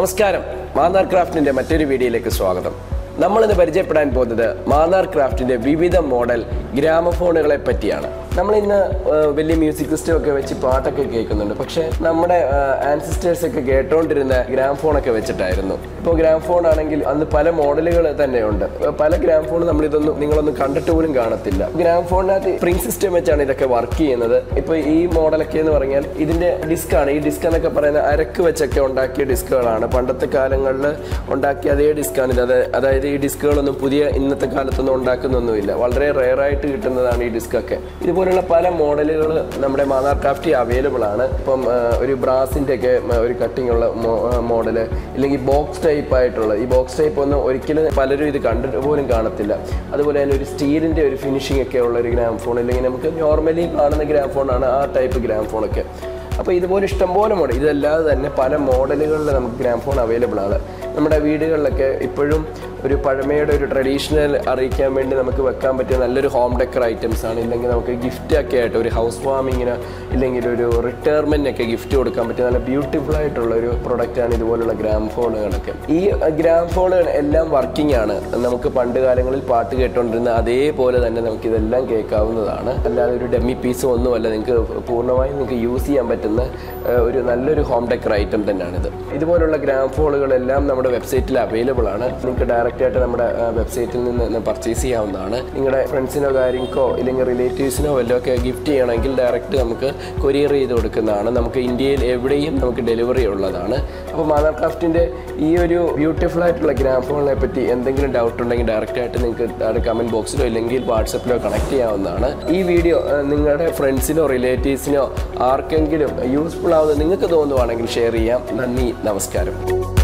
നമസ്കാരം മാന്നാർ ക്രാഫ്റ്റിന്റെ മറ്റൊരു വീഡിയോയിലേക്ക് സ്വാഗതം നമ്മൾ ഇന്ന് പരിചയപ്പെടാൻ പോകുന്നത് മാന്നാർ ക്രാഫ്റ്റിന്റെ വിവിധ മോഡൽ ഗ്രാമഫോണുകളെ പറ്റിയാണ് നമ്മൾ ഇന്ന് വലിയ മ്യൂസിക് സിസ്റ്റം ഒക്കെ വെച്ച് പാട്ടൊക്കെ കേൾക്കുന്നുണ്ട് പക്ഷെ നമ്മുടെ ആൻസിസ്റ്റേഴ്സ് ഒക്കെ കേട്ടോണ്ടിരുന്ന ഗ്രാം ഒക്കെ വെച്ചിട്ടായിരുന്നു ഇപ്പോൾ ഗ്രാം ഫോൺ ആണെങ്കിൽ അന്ന് പല മോഡലുകൾ തന്നെയുണ്ട് പല ഗ്രാം ഫോൺ നമ്മൾ ഇതൊന്നും നിങ്ങളൊന്നും കണ്ടിട്ട് പോലും കാണത്തില്ല ഗ്രാം ഫോണിനകത്ത് സ്പ്രിംഗ് സിസ്റ്റം വെച്ചാണ് ഇതൊക്കെ വർക്ക് ചെയ്യുന്നത് ഇപ്പോൾ ഈ മോഡലൊക്കെ എന്ന് പറഞ്ഞാൽ ഇതിന്റെ ഡിസ്ക് ആണ് ഈ ഡിസ്ക് എന്നൊക്കെ പറയുന്ന അരക്ക് വെച്ചൊക്കെ ഉണ്ടാക്കിയ ഡിസ്കുകളാണ് പണ്ടത്തെ കാലങ്ങളിൽ ഉണ്ടാക്കിയ അതേ ഡിസ്കാണ് ഇത് അത് അതായത് ഈ ഡിസ്കുകളൊന്നും പുതിയ ഇന്നത്തെ കാലത്തൊന്നും ഉണ്ടാക്കുന്നൊന്നുമില്ല വളരെ റെയർ ആയിട്ട് കിട്ടുന്നതാണ് ഈ ഡിസ്ക് ഒക്കെ ഇതുപോലുള്ള പല മോഡലുകൾ നമ്മുടെ മാന്നാർ ക്രാഫ്റ്റി അവൈലബിൾ ആണ് ഇപ്പം ആ, ഒരു ബ്രാസിന്റെ ഒക്കെ ആ, ഒരു കട്ടിംഗ് ഉള്ള മോഡല് ഇല്ലെങ്കിൽ ബോക്സ് ടൈപ്പ് ആയിട്ടുള്ള ഈ ബോക്സ് ടൈപ്പ് ഒന്നും ഒരിക്കലും പലരും ഇത് കണ്ടിട്ട് പോലും കാണത്തില്ല അതുപോലെ തന്നെ ഒരു സ്റ്റീലിന്റെ ഒരു ഫിനിഷിംഗ് ഒക്കെ ഉള്ള ഒരു ഗ്രാം ഫോൺ ഇല്ലെങ്കിൽ നമുക്ക് നോർമലി കാണുന്ന ഗ്രാം ഫോണാണ് ആ ടൈപ്പ് ഗ്രാം ഫോണൊക്കെ അപ്പോൾ ഇതുപോലെ ഇഷ്ടംപോലെ മോഡൽ ഇതല്ലാതെ തന്നെ പല മോഡലുകളിൽ നമുക്ക് ഗ്രാം ഫോൺ അവൈലബിൾ ആണ് നമ്മുടെ വീടുകളിലൊക്കെ ഇപ്പോഴും ഒരു പഴമയുടെ ഒരു ട്രഡീഷണൽ അറിയിക്കാൻ വേണ്ടി നമുക്ക് വെക്കാൻ പറ്റിയ നല്ലൊരു ഹോം ഡെക്കർ ഐറ്റംസ് ആണ് ഇല്ലെങ്കിൽ നമുക്ക് ഗിഫ്റ്റ് ഒക്കെ ആയിട്ട് ഒരു ഹൗസ് വാമിങ്ങിന് ഇല്ലെങ്കിൽ ഒരു റിട്ടയർമെൻറ്റിനൊക്കെ ഗിഫ്റ്റ് കൊടുക്കാൻ പറ്റിയ നല്ല ബ്യൂട്ടിഫുൾ ആയിട്ടുള്ള ഒരു പ്രൊഡക്റ്റ് ആണ് ഇതുപോലുള്ള ഗ്രാം ഫോണുകളൊക്കെ ഈ ഗ്രാം ഫോണുകൾ എല്ലാം വർക്കിംഗ് ആണ് നമുക്ക് പണ്ട് കാലങ്ങളിൽ പാട്ട് കേട്ടോണ്ടിരുന്ന അതേപോലെ തന്നെ നമുക്ക് ഇതെല്ലാം കേൾക്കാവുന്നതാണ് അല്ലാതെ ഒരു ഡെമ്മി പീസും ഒന്നുമല്ല നിങ്ങൾക്ക് പൂർണ്ണമായും നിങ്ങൾക്ക് യൂസ് ചെയ്യാൻ പറ്റുന്ന ഏഹ്, ഒരു നല്ലൊരു ഹോം ഡെക്കർ ഐറ്റം തന്നെയാണിത് ഇതുപോലുള്ള ഗ്രാം ഫോണുകളെല്ലാം നമ്മുടെ വെബ്സൈറ്റിൽ അവൈലബിൾ ആണ് നിങ്ങൾക്ക് ഡയറക്റ്റ് ആയിട്ട് നമ്മുടെ വെബ്സൈറ്റിൽ നിന്ന് പർച്ചേസ് ചെയ്യാവുന്നതാണ് നിങ്ങളുടെ ഫ്രണ്ട്സിനോ കാര്യങ്ങൾക്കോ ഇല്ലെങ്കിൽ റിലേറ്റീവ്സിനോ വല്ലതും ഒക്കെ ഗിഫ്റ്റ് ചെയ്യണമെങ്കിൽ ഡയറക്റ്റ് നമുക്ക് കൊറിയർ ചെയ്ത് കൊടുക്കുന്നതാണ് നമുക്ക് ഇന്ത്യയിൽ എവിടെയും നമുക്ക് ഡെലിവറി ഉള്ളതാണ് അപ്പോൾ മാതാർ ക്രാഫ്റ്റിൻ്റെ ഈ ഒരു ബ്യൂട്ടിഫുൾ ആയിട്ടുള്ള ഗ്രാം ഫോണിനെ പറ്റി എന്തെങ്കിലും ഡൗട്ട് ഉണ്ടെങ്കിൽ ഡയറക്റ്റ് ആയിട്ട് നിങ്ങൾക്ക് താഴെ കമൻറ്റ് ബോക്സിലോ ഇല്ലെങ്കിൽ വാട്സപ്പിലോ കണക്ട് ചെയ്യാവുന്നതാണ് ഈ വീഡിയോ ഏഹ്, നിങ്ങളുടെ ഫ്രണ്ട്സിനോ റിലേറ്റീവ്സിനോ ആർക്കെങ്കിലും യൂസ്ഫുൾ ആവുന്നത് നിങ്ങൾക്ക് തോന്നുവാണെങ്കിൽ ഷെയർ ചെയ്യാം നന്ദി നമസ്കാരം